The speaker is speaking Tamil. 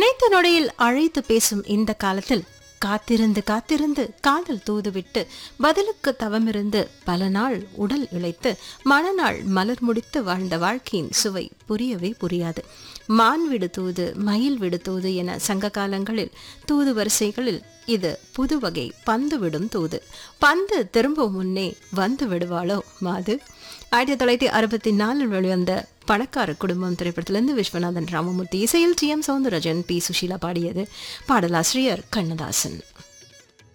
நினைத்த நொடியில் அழைத்து பேசும் இந்த காலத்தில் காத்திருந்து காத்திருந்து காதல் தூதுவிட்டு பதிலுக்கு தவமிருந்து பல நாள் உடல் இழைத்து மனநாள் மலர் முடித்து வாழ்ந்த வாழ்க்கையின் சுவை புரியவே புரியாது மான் விடு தூது மயில் விடு தூது என சங்க காலங்களில் தூது வரிசைகளில் இது புது வகை பந்து விடும் தூது பந்து திரும்பும் முன்னே வந்து விடுவாளோ மாது ஆயிரத்தி தொள்ளாயிரத்தி அறுபத்தி நாலில் வெளிவந்த பணக்கார குடும்பம் திரைப்படத்திலிருந்து விஸ்வநாதன் ராமமூர்த்தி இசையில் T M Soundararajan P Susheela பாடியது பாடலாசிரியர் கண்ணதாசன்